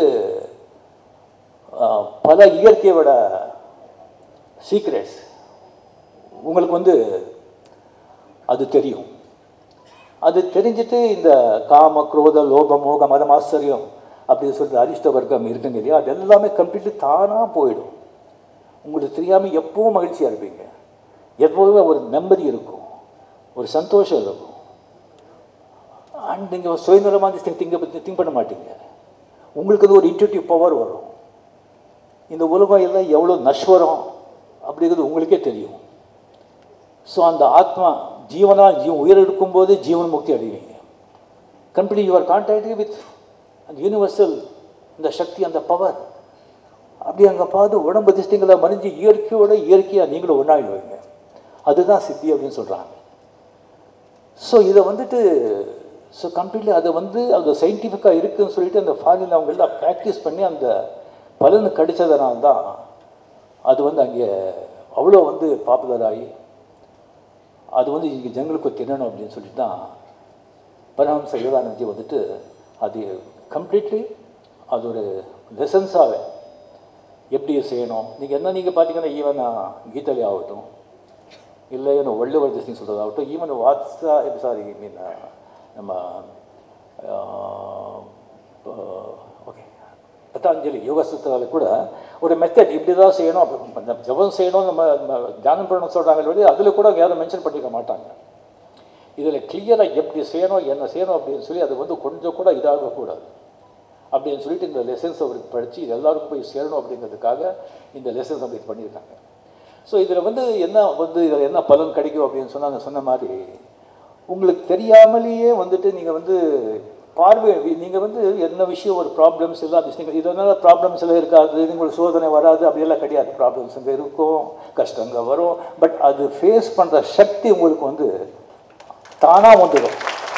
பல இயற்கையோட சீக்ரெட்ஸ் உங்களுக்கு வந்து அது தெரியும் அது தெரிஞ்சுட்டு இந்த காம குரோத லோப மோக மதம் ஆச்சரியம் அப்படின்னு சொல்லிட்டு அரிஷ்ட வர்க்கம் இருக்குங்க இல்லையா அது எல்லாமே கம்ப்ளீட்லி தானாக போயிடும் உங்களுக்கு தெரியாமல் எப்பவும் மகிழ்ச்சியாக இருப்பீங்க எப்போதுமே ஒரு நிம்மதி இருக்கும் ஒரு சந்தோஷம் இருக்கும் அண்ட் நீங்கள் சுயநலமாக திங்க திங்க் பண்ண மாட்டீங்க உங்களுக்கு அது ஒரு இன்ட்யூட்டிவ் பவர் வரும் இந்த உலகம் எல்லாம் எவ்வளோ நஷ்வரம் அப்படிங்கிறது உங்களுக்கே தெரியும் ஸோ அந்த ஆத்மா ஜீவனா ஜீவன் உயிர் எடுக்கும்போது ஜீவன் முக்தி அடைவீங்க கம்ப்ளீட் யுவர் கான்டாக்ட் வித் அந்த யூனிவர்சல் இந்த சக்தி அந்த பவர் அப்படி அங்கே பார்த்து உடம்பு திஷ்டிங்களை மறிஞ்சு இயற்கையோட இயற்கையாக நீங்களும் ஒன்றாயிடுவீங்க அதுதான் சித்தி அப்படின்னு சொல்கிறாங்க ஸோ இதை வந்துட்டு ஸோ கம்ப்ளீட்லி அதை வந்து அது சயின்டிஃபிக்காக இருக்குதுன்னு சொல்லிட்டு அந்த ஃபாரினில் அவங்க எல்லாம் ப்ராக்டிஸ் பண்ணி அந்த பலன் கிடைச்சதுனால தான் அது வந்து அங்கே அவ்வளோ வந்து பாப்புலர் ஆகி அது வந்து இங்கே ஜனங்களுக்கு தெரியணும் அப்படின்னு சொல்லிட்டு தான் பரமஹம்ச யோகானந்தி வந்துட்டு அது கம்ப்ளீட்லி அது ஒரு லெசன்ஸாகவே எப்படி செய்யணும் நீங்கள் என்ன நீங்கள் பார்த்தீங்கன்னா ஈவன் கீதாலி ஆகட்டும் இல்லை இன்னும் வள்ளுவர் திசைன்னு சொல்கிறதாகட்டும் ஈவன் வாட்ஸா சாரி மீன் நம்ம ஓகே பதாஞ்சலி யோக சூத்திராவில் கூட ஒரு மெத்தட் இப்படி தான் செய்யணும் அப்படி இந்த ஜபம் செய்யணும் நம்ம நம்ம தியானம் பண்ணணும் சொல்கிறாங்க வெளியே அதில் கூட யாரும் மென்ஷன் பண்ணிக்க மாட்டாங்க இதில் கிளியராக எப்படி செய்யணும் என்ன செய்யணும் அப்படின்னு சொல்லி அது வந்து கொஞ்சம் கூட இதாகக்கூடாது அப்படின்னு சொல்லிட்டு இந்த லெசன்ஸ் அவருக்கு படித்து இது எல்லாருக்கும் போய் சேரணும் அப்படிங்கிறதுக்காக இந்த லெசன்ஸ் அப்படி பண்ணியிருக்காங்க ஸோ இதில் வந்து என்ன வந்து இதில் என்ன பலன் கிடைக்கும் அப்படின்னு சொன்னாங்க சொன்ன மாதிரி உங்களுக்கு தெரியாமலேயே வந்துட்டு நீங்கள் வந்து பார்வை நீங்கள் வந்து என்ன விஷயம் ஒரு ப்ராப்ளம்ஸ் எல்லாம் விஷயங்கள் இதனால் ப்ராப்ளம்ஸ் எல்லாம் இருக்காது உங்களுக்கு சோதனை வராது அப்படியெல்லாம் கிடையாது ப்ராப்ளம்ஸ் இங்கே இருக்கும் கஷ்டங்க வரும் பட் அது ஃபேஸ் பண்ணுற சக்தி உங்களுக்கு வந்து தானாக வந்துடும்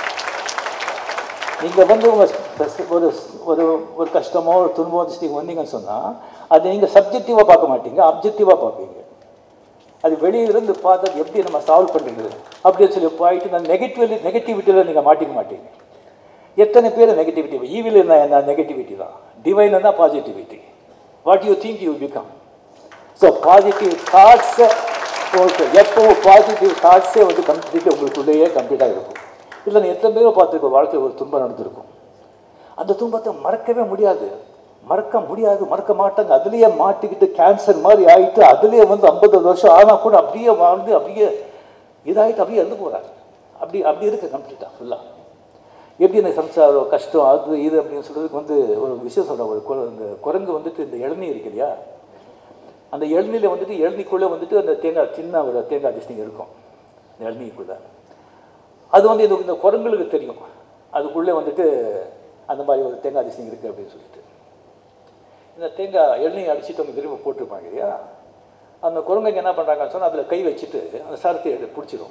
நீங்கள் வந்து உங்கள் ஒரு ஒரு ஒரு கஷ்டமோ ஒரு துன்பமோ நீங்கள் வந்தீங்கன்னு சொன்னால் அதை நீங்கள் சப்ஜெக்டிவாக பார்க்க மாட்டீங்க அப்ஜெக்டிவாக பார்ப்பீங்க அது வெளியிலேருந்து பார்த்து அது எப்படி நம்ம சால்வ் பண்ணுறது அப்படின்னு சொல்லி போயிட்டு நான் நெகட்டிவ்லி நெகட்டிவிட்டியில் நீங்கள் மாட்டிக்க மாட்டீங்க எத்தனை பேர் நெகட்டிவிட்டி ஈவில் என்ன என்ன நெகட்டிவிட்டி தான் டிவைன் தான் positivity what you think you become so positive தாட்ஸை ஓகே எப்போ பாசிட்டிவ் தாட்ஸே வந்து கம்ப்ளீட்டாக உங்களுக்குள்ளேயே கம்ப்ளீட்டாக இருக்கும் இல்லை நீ எத்தனை பேரும் பார்த்துருக்கோம் வாழ்க்கையில் ஒரு துன்பம் நடந்திருக்கும் அந்த துன்பத்தை மறக்கவே முடியாது மறக்க முடியாது மறக்க மாட்டாங்க அதுலேயே மாட்டிக்கிட்டு கேன்சர் மாதிரி ஆகிட்டு அதுலேயே வந்து ஐம்பது வருஷம் ஆனால் கூட அப்படியே வாழ்ந்து அப்படியே இதாகிட்டு அப்படியே இறந்து போகிறாங்க அப்படி அப்படி இருக்கு கம்ப்ளீட்டாக ஃபுல்லாக எப்படி இந்த சம்சாரம் கஷ்டம் அது இது அப்படின்னு சொல்கிறதுக்கு வந்து ஒரு விஷயம் சொல்கிறேன் ஒரு கு- இந்த குரங்கு வந்துட்டு இந்த இளநீர் இருக்கு இல்லையா அந்த இளநீரில் வந்துட்டு இளநீக்குள்ளே வந்துட்டு அந்த தேங்காய் சின்ன ஒரு தேங்காய் டிஸ்டிங் இருக்கும் இந்த இளநீருக்குள்ளே அது வந்து இந்த இந்த குரங்களுக்கு தெரியும் அதுக்குள்ளே வந்துட்டு அந்த மாதிரி ஒரு தேங்காய் டிஸ்டிங் இருக்குது அப்படின்னு சொல்லிட்டு இந்த தேங்காய் எண்ணெய் அடிச்சுட்டு அவங்க திரும்ப போட்டிருப்பாங்க இல்லையா அந்த குரங்குங்க என்ன பண்ணுறாங்கன்னு சொன்னால் அதில் கை வச்சுட்டு அந்த சரத்தை எடுத்து பிடிச்சிரும்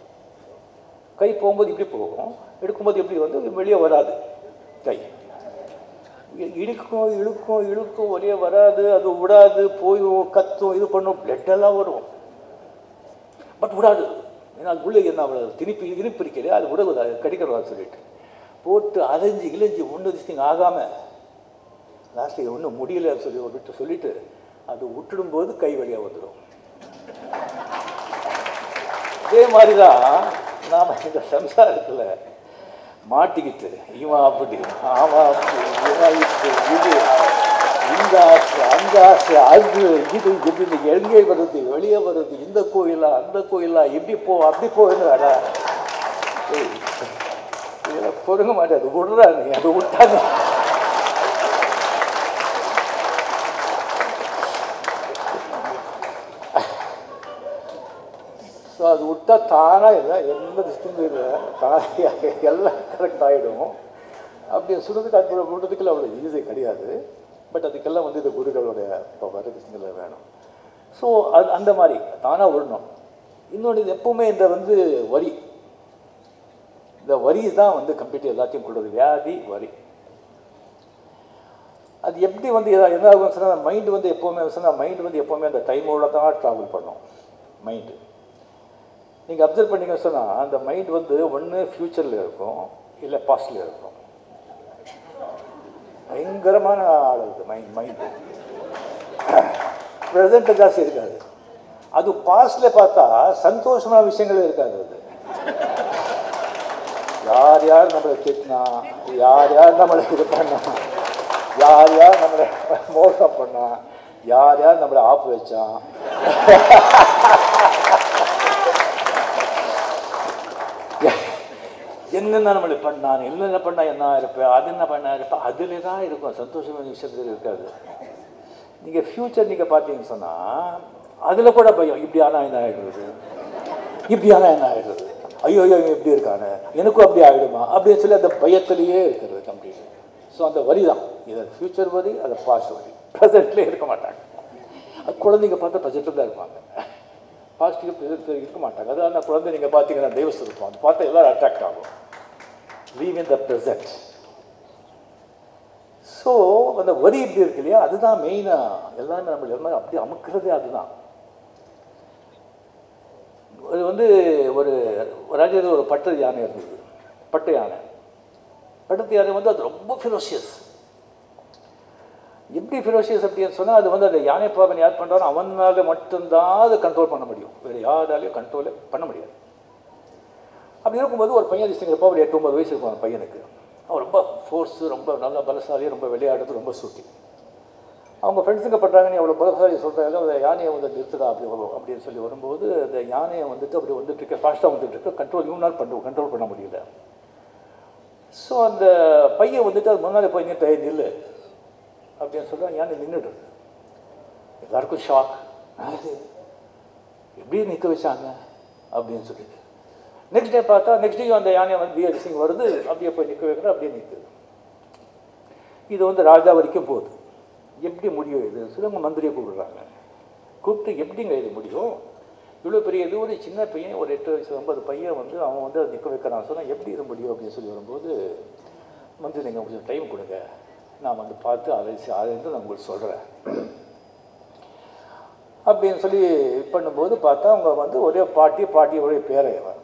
கை போகும்போது இப்படி போகும் எடுக்கும்போது எப்படி வந்து வெளியே வராது கை இ- இழுக்கும் இழுக்கும் இழுக்கும் வெளியே வராது அது விடாது போயும் கத்தும் இது பண்ணும் பிளட்டெல்லாம் வரும் பட் விடாது ஏன்னா அது உள்ளே என்ன அவ்வளோ திருப்பி இருப்பு இருக்கிறது அது விடக்கூடாது அது கடிக்கிறதா சொல்லிட்டு போட்டு அலைஞ்சு இழைஞ்சி ஒன்று திஸ்டிங் ஆகாமல் லாஸ்ட்டில் ஒன்றும் முடியலன்னு சொல்லி ஒரு விட்டு சொல்லிட்டு அது விட்டுடும்போது கை வழியாக வந்துடும் இதே மாதிரி தான் நாம் இந்த சம்சாரத்தில் மாட்டிக்கிட்டு இவன் அப்படி அவன் அப்படி இவன் இப்படி இது இந்த ஆசை அந்த ஆசை அது இது இது எங்கே வருது வெளியே வருது இந்த கோயிலா அந்த கோயிலா இப்படி போ அப்படி போயிடுறாடா ஏய் இதெல்லாம் பொறுங்க மாட்டாது விடுறா நீ அது விட்டாங்க ஸோ அது விட்டா தானாக இல்லை எந்த டிஸ்டிங்கும் இல்லை தானாக எல்லாம் கரெக்ட் ஆகிடும் அப்படி சொல்கிறதுக்கு அது விடுறதுக்குள்ள அவ்வளோ ஈஸி கிடையாது பட் அதுக்கெல்லாம் வந்து இந்த குருக்களுடைய இப்போ வர டிஸ்டிங்கில் வேணும் ஸோ அது அந்த மாதிரி தானாக விடணும் இன்னொன்று இது எப்பவுமே இந்த வந்து வரி இந்த வரி தான் வந்து கம்ப்ளீட் எல்லாத்தையும் கொடுக்குது வியாதி வரி அது எப்படி வந்து எதா- என்ன ஆகும் சொன்னால் மைண்டு வந்து எப்போவுமே சொன்னால் மைண்டு வந்து எப்போவுமே அந்த டைமோட தான் ட்ராவல் பண்ணும் மைண்டு நீங்கள் அப்சர்வ் பண்ணீங்கன்னு சொன்னால் அந்த மைண்ட் வந்து ஒன்று ஃப்யூச்சரில் இருக்கும் இல்லை பாஸ்டில் இருக்கும் பயங்கரமான ஆள் அது மைண்ட் மைண்டு ப்ரெசண்ட்டு ஜாஸ்தி இருக்காது அது பாஸ்டில் பார்த்தா சந்தோஷமான விஷயங்களே இருக்காது அது யார் யார் நம்மளை திட்டினா யார் யார் நம்மளை இது பண்ணா யார் யார் நம்மளை மோசம் பண்ணா யார் யார் நம்மளை ஆப்பு வச்சான் என்னென்ன நம்மளை பண்ணான் என்னென்ன பண்ணா என்ன இருப்பேன் அது என்ன பண்ணா இருப்பேன் அதிலே தான் இருக்கும் சந்தோஷமான விஷயத்தில் இருக்காது நீங்கள் ஃப்யூச்சர் நீங்கள் பார்த்தீங்கன்னு சொன்னால் அதில் கூட பயம் இப்படி ஆனால் என்ன ஆகிடுறது இப்படி ஆனால் என்ன ஆகிடுறது ஐயோ ஐயோ இவன் இப்படி இருக்கானே எனக்கும் அப்படி ஆகிடுமா அப்படின்னு சொல்லி அந்த பயத்திலேயே இருக்கிறது கம்ப்ளீட் ஸோ அந்த வரி தான் இது ஃப்யூச்சர் வரி அது பாஸ்ட் வரி ப்ரெசென்ட்லேயே இருக்க மாட்டாங்க அது குழந்தைங்க பார்த்தா ப்ரெசென்ட்டில் தான் இருப்பாங்க பாசிட்டிவ் ப்ரெசென்ட் இருக்க மாட்டாங்க அதான் அந்த குழந்தை நீங்கள் பார்த்தீங்கன்னா தெய்வஸ்து இருக்கும் அது பார்த்தா எல்லாரும் அட்ராக்ட் ஆகும் live in the present so அந்த வரி இப்படி இருக்கு இல்லையா அதுதான் மெயினாக எல்லாமே நம்ம எல்லாமே அப்படி அமுக்கிறதே அதுதான் அது வந்து ஒரு ராஜ்யத்தில் ஒரு பட்டத்து யானை இருந்தது பட்டை யானை பட்டத்து யானை வந்து அது ரொம்ப ஃபிரோஷியஸ் எப்படி ஃபிரோஷியஸ் அப்படின்னு சொன்னால் அது வந்து அந்த யானை பாகன் யார் பண்ணுறாரோ அவனால மட்டும்தான் அதை கண்ட்ரோல் பண்ண முடியும் வேறு யாராலையும் கண்ட்ரோலே பண்ண முடியாது அப்படி இருக்கும்போது ஒரு பையன் சிங்கிறப்போ ஒரு எட்டு ஒன்பது வயசு இருக்கும் அந்த பையனுக்கு அவன் ரொம்ப ஃபோர்ஸு ரொம்ப நல்ல பலசாலி ரொம்ப விளையாடுறது ரொம்ப சுட்டி அவங்க ஃப்ரெண்ட்ஸுங்க பண்ணுறாங்க நீ அவ்வளோ பலசாலி சொல்கிறாங்க அந்த யானையை வந்து நிறுத்துடா அப்படி வரும் அப்படின்னு சொல்லி வரும்போது அந்த யானையை வந்துட்டு அப்படி வந்துட்டு இருக்க ஃபாஸ்ட்டாக வந்துட்டு இருக்க கண்ட்ரோல் இவனால் பண்ண கண்ட்ரோல் பண்ண முடியல ஸோ அந்த பையன் வந்துட்டு அது முன்னாடி போய் நின்று நில்லு அப்படின்னு சொல்கிறான் யானை நின்றுடுது எல்லாருக்கும் ஷாக் எப்படி நிற்க வச்சாங்க அப்படின்னு சொல்லிட்டு நெக்ஸ்ட் டே பார்த்தா நெக்ஸ்ட் டே அந்த யானை வந்து பிஆர் சிங் வருது அப்படியே போய் நிற்க வைக்கிற அப்படியே நிற்குது இது வந்து ராஜா வரைக்கும் போகுது எப்படி முடியும் இது சொல்லி அவங்க மந்திரியை கூப்பிடுறாங்க கூப்பிட்டு எப்படிங்க இது முடியும் இவ்வளோ பெரிய இது ஒரு சின்ன பையன் ஒரு எட்டு வயசு ஒன்பது பையன் வந்து அவன் வந்து அதை நிற்க வைக்கிறான் சொன்னால் எப்படி இது முடியும் அப்படின்னு சொல்லி வரும்போது மந்திரி நீங்கள் கொஞ்சம் டைம் கொடுங்க நான் வந்து பார்த்து அலைசி ஆராய்ந்து நான் உங்களுக்கு சொல்கிறேன் அப்படின்னு சொல்லி இது பண்ணும்போது பார்த்தா அவங்க வந்து ஒரே பாட்டி பாட்டியோடைய பேரை அவன்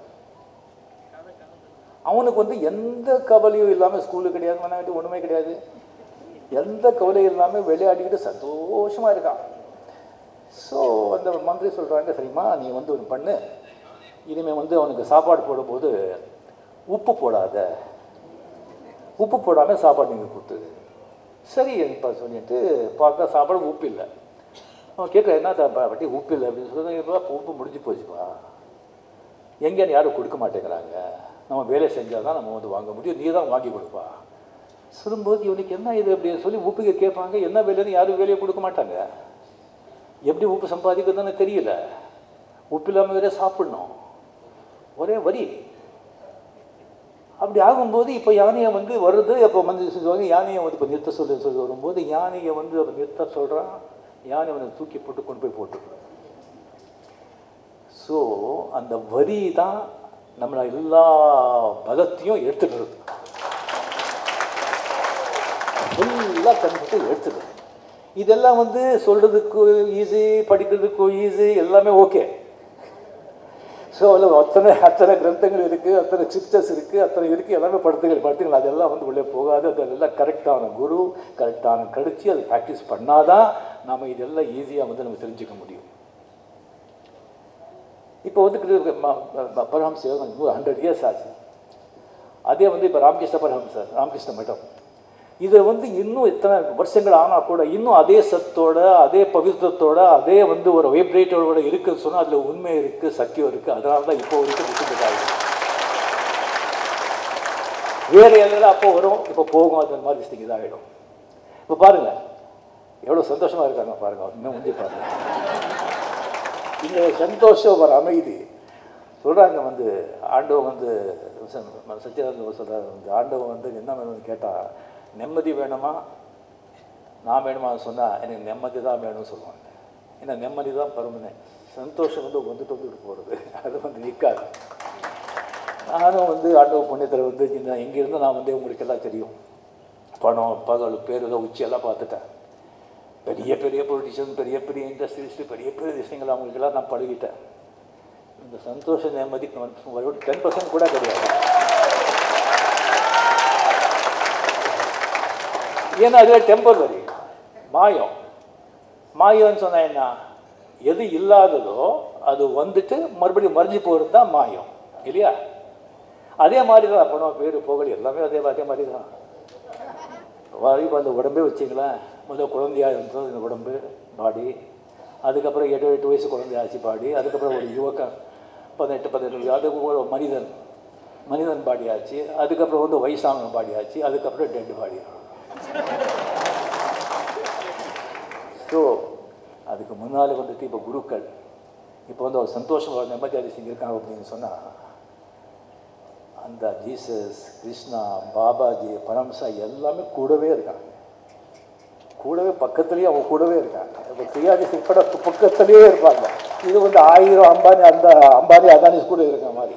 அவனுக்கு வந்து எந்த கவலையும் இல்லாமல் ஸ்கூலு கிடையாது மனாட்டி ஒன்றுமே கிடையாது எந்த கவலையும் இல்லாமல் விளையாடிக்கிட்டு சந்தோஷமாக இருக்கான் ஸோ அந்த மந்திரி சொல்கிறாங்க சரிம்மா நீ வந்து ஒன்று பண்ணு இனிமேல் வந்து அவனுக்கு சாப்பாடு போடும்போது உப்பு போடாத உப்பு போடாமல் சாப்பாடு நீங்கள் கொடுத்துரு சரி இப்போ சொல்லிட்டு பார்த்தா சாப்பாடு உப்பு இல்லை அவன் கேட்குற என்ன பட்டி உப்பு இல்லை அப்படின்னு சொல்லி உப்பு முடிஞ்சு போச்சுப்பா எங்கேன்னு யாரும் கொடுக்க மாட்டேங்கிறாங்க நம்ம வேலை செஞ்சால் தான் நம்ம வந்து வாங்க முடியும் நீ தான் வாங்கி கொடுப்பா சொல்லும்போது இவனுக்கு என்ன இது அப்படின்னு சொல்லி உப்புக்கு கேட்பாங்க என்ன வேலைன்னு யாரும் வேலையை கொடுக்க மாட்டாங்க எப்படி உப்பு சம்பாதிக்கிறதுன்னு தெரியல உப்பு இல்லாமல் வேற சாப்பிடணும் ஒரே வரி அப்படி ஆகும்போது இப்போ யானையை வந்து வருது அப்போ வந்து சொல்லுவாங்க யானையை வந்து இப்போ நிறுத்த சொல்லி சொல்லி வரும்போது யானையை வந்து அப்போ நிறுத்த சொல்கிறான் யானை வந்து தூக்கி போட்டு கொண்டு போய் போட்டுருக்கான் ஸோ அந்த வரி தான் நம்மளை எல்லா பலத்தையும் எடுத்துடுறது ஃபுல்லாக கண்டிப்பாக எடுத்துடுது இதெல்லாம் வந்து சொல்கிறதுக்கு ஈஸி படிக்கிறதுக்கு ஈஸி எல்லாமே ஓகே ஸோ அதில் அத்தனை அத்தனை கிரந்தங்கள் இருக்குது அத்தனை சிப்டர்ஸ் இருக்குது அத்தனை இருக்குது எல்லாமே படுத்துகள் படுத்துகள் அதெல்லாம் வந்து உள்ளே போகாது அதெல்லாம் கரெக்டான குரு கரெக்டான கடிச்சு அது ப்ராக்டிஸ் பண்ணாதான் நாம் இதெல்லாம் ஈஸியாக வந்து நம்ம தெரிஞ்சுக்க முடியும் இப்போ வந்து பரஹம்ச யோகம் ஹண்ட்ரட் இயர்ஸ் ஆச்சு அதே வந்து இப்போ ராமகிருஷ்ண பரஹம்சர் ராமகிருஷ்ண மடம் இதை வந்து இன்னும் இத்தனை வருஷங்கள் ஆனால் கூட இன்னும் அதே சத்தோட அதே பவித்திரத்தோட அதே வந்து ஒரு வைப்ரேட்டரோட இருக்குன்னு சொன்னால் அதில் உண்மை இருக்குது சத்தியம் இருக்குது அதனால தான் இப்போ வரைக்கும் விட்டுட்டாங்க வேறு எல்லாம் அப்போ வரும் இப்போ போகும் அந்த மாதிரி ஸ்டிக் இதாகிடும் இப்போ பாருங்கள் எவ்வளோ சந்தோஷமாக இருக்காங்க பாருங்கள் இன்னும் முந்தி பாருங்க இந்த சந்தோஷம் ஒரு அமைதி சொல்கிறாங்க வந்து ஆண்டவன் வந்து சத்யானந்த சொல்கிறார் வந்து ஆண்டவன் வந்து என்ன வேணும்னு கேட்டால் நிம்மதி வேணுமா நான் வேணுமா சொன்னால் எனக்கு நிம்மதி தான் வேணும்னு சொல்லுவாங்க ஏன்னா நிம்மதி தான் பருமனேன் சந்தோஷம் வந்து வந்துட்டு வந்துட்டு போகிறது அது வந்து நிற்காது நானும் வந்து ஆண்டவ புண்ணியத்தில் வந்து இந்த இங்கேருந்து நான் வந்து உங்களுக்கு எல்லாம் தெரியும் பணம் பகல் பேருக உச்சியெல்லாம் பார்த்துட்டேன் பெரிய பெரிய பொலிட்டிஷியன் பெரிய பெரிய இண்டஸ்ட்ரியலிஸ்ட்டு பெரிய பெரிய விஷயங்கள் அவங்களுக்கெல்லாம் நான் பழகிட்டேன் இந்த சந்தோஷ நிம்மதி டென் பர்சன்ட் கூட கிடையாது ஏன்னா அது டெம்பரரி மாயம் மாயம்னு சொன்னால் என்ன எது இல்லாததோ அது வந்துட்டு மறுபடியும் மறைஞ்சு போகிறது தான் மாயம் இல்லையா அதே மாதிரி தான் பணம் பேர் புகழ் எல்லாமே அதே அதே மாதிரி தான் இப்போ அந்த உடம்பே வச்சிங்களேன் முதல் குழந்தையாக இருந்தது இந்த உடம்பு பாடி அதுக்கப்புறம் எட்டு எட்டு வயசு குழந்தையாச்சு பாடி அதுக்கப்புறம் ஒரு யுவக்கன் பதினெட்டு பதினெட்டு அது ஒரு மனிதன் மனிதன் பாடி ஆச்சு அதுக்கப்புறம் வந்து வயசானவங்க பாடி ஆச்சு அதுக்கப்புறம் டெட் பாடி ஸோ அதுக்கு முன்னால் வந்துட்டு இப்போ குருக்கள் இப்போ வந்து ஒரு சந்தோஷம் ஒரு நிம்மதியாதி செஞ்சுருக்காங்க அப்படின்னு சொன்னால் அந்த ஜீசஸ் கிருஷ்ணா பாபாஜி பரம்சா எல்லாமே கூடவே இருக்காங்க கூடவே பக்கத்துலேயே அவங்க கூடவே இருக்காங்க இப்போ கிரியாதி சிற்பட பக்கத்துலேயே இருப்பாங்க இது வந்து ஆயிரம் அம்பானி அந்த அம்பானி அதானி கூட இருக்க மாதிரி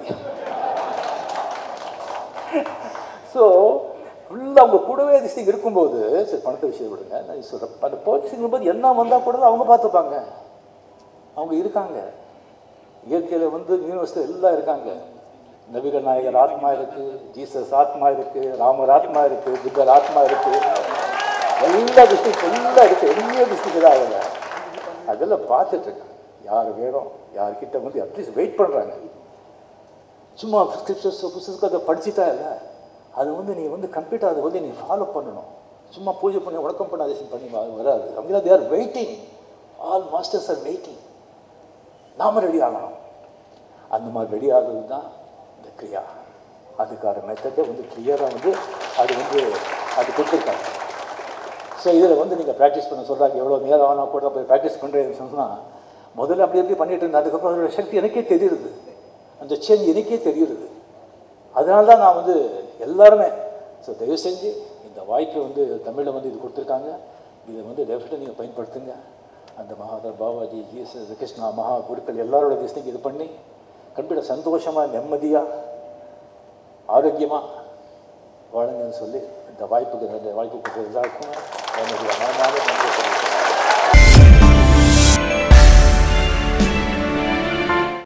ஸோ ஃபுல்லாக அவங்க கூடவே திசை இருக்கும்போது சரி பணத்தை விஷயம் விடுங்க நான் சொல்கிறேன் அந்த போலீஸுங்கும் போது என்ன வந்தால் கூட அவங்க பார்த்துப்பாங்க அவங்க இருக்காங்க இயற்கையில் வந்து யூனிவர்சிட்டி எல்லாம் இருக்காங்க நபிகள் நாயகர் ஆத்மா இருக்குது ஜீசஸ் ஆத்மா இருக்குது ராமர் ஆத்மா இருக்குது புத்தர் ஆத்மா இருக்குது எல்லா டிஸ்ட்ரிக்ட் எல்லாம் இருக்குது எளிய டிஸ்ட்ரிக்ட் தான் அவங்க அதெல்லாம் பார்த்துட்ருக்காங்க யார் வேணும் யார்கிட்ட வந்து அட்லீஸ்ட் வெயிட் பண்ணுறாங்க சும்மா ஸ்கிரிப்சர்ஸ் புஸ்தகத்தை படிச்சுட்டா இல்லை அது வந்து நீ வந்து கம்ப்ளீட்டாக அதை வந்து நீ ஃபாலோ பண்ணணும் சும்மா பூஜை பண்ணி வணக்கம் பண்ண அதிசயம் பண்ணி வ- வராது அவங்க they're waiting all masters are waiting நாம் ரெடி ஆகணும் அந்த மாதிரி ரெடி ஆகுறது தான் இந்த கிரியா அதுக்கான மெத்தடை வந்து கிளியராக வந்து அது வந்து அது கொடுத்துருக்காங்க ஸோ இதில் வந்து நீங்கள் ப்ராக்டிஸ் பண்ண சொல்கிறாங்க எவ்வளோ நேரம் ஆனால் கூட போய் ப்ராக்டிஸ் பண்ணுறேன்னு சொன்னால் முதல்ல அப்படி எப்படி பண்ணிட்டு இருந்தேன் அதுக்கப்புறம் அதோட சக்தி எனக்கே தெரியுது அந்த சேஞ்ச் எனக்கே தெரியுது அதனால தான் நான் வந்து எல்லாருமே ஸோ தயவு செஞ்சு இந்த வாய்ப்பை வந்து தமிழில் வந்து இது கொடுத்துருக்காங்க இதை வந்து டெஃபினட்டாக நீங்கள் பயன்படுத்துங்க அந்த மகாதர் பாபாஜி ஜீசஸ் கிருஷ்ணா மகா குருக்கள் எல்லாரோட திசைக்கு இது பண்ணி கண்டிப்பாக சந்தோஷமாக நிம்மதியாக ஆரோக்கியமாக வாழுங்கன்னு சொல்லி இந்த வாய்ப்புக்கு இந்த வாய்ப்பு கொடுத்த எல்லாருக்கும் என்னுடைய மனமார்ந்த நன்றி தெரிவிக்கிறேன்